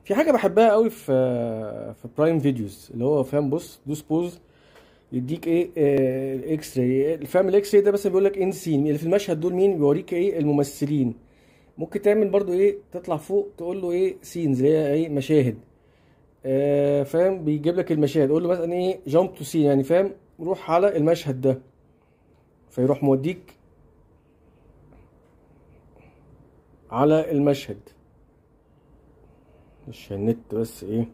في حاجه بحبها قوي في في برايم فيديوز اللي هو فاهم بص دوس بوز يديك ايه آه، الاكس راي فاهم الاكس راي ده مثلا بيقول لك ان سين اللي في المشهد دول مين بيوريك ايه الممثلين ممكن تعمل برضو ايه تطلع فوق تقول له ايه سينز اللي هي ايه مشاهد آه فاهم بيجيب لك المشاهد قول له مثلا ايه جامب تو سين يعني فاهم روح على المشهد ده فيروح موديك على المشهد مش النت بس ايه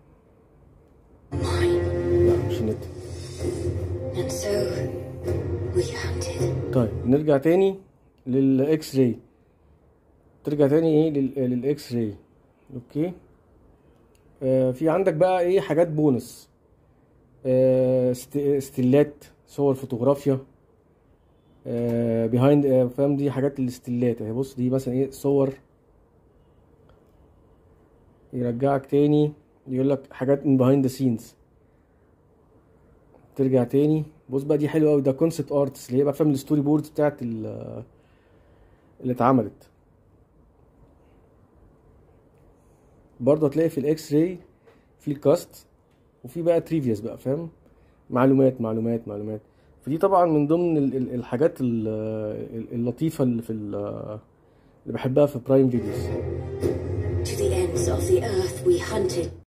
لا مش النت And so we hunted. طيب نرجع تاني للاكس راي ترجع تاني ايه لل- للاكس راي اوكي آه في عندك بقى ايه حاجات بونص آه ست- استيلات صور فوتوغرافيا آه بيهايند آه فاهم دي حاجات الاستيلات اهي بص دي مثلا ايه صور يرجعك تاني يقول لك حاجات من behind the scenes ترجع تاني بص بقى دي حلوه قوي ده كونسبت ارتس اللي هي بقى فاهم الستوري بوردز بتاعت ال- اللي اتعملت برضه هتلاقي في الاكس راي في الكاست وفي بقى تريفياس بقى فاهم معلومات معلومات معلومات فدي طبعا من ضمن ال- ال- الحاجات ال- ال- اللطيفه اللي في ال- اللي بحبها في برايم فيديوز To the ends of the earth we hunted.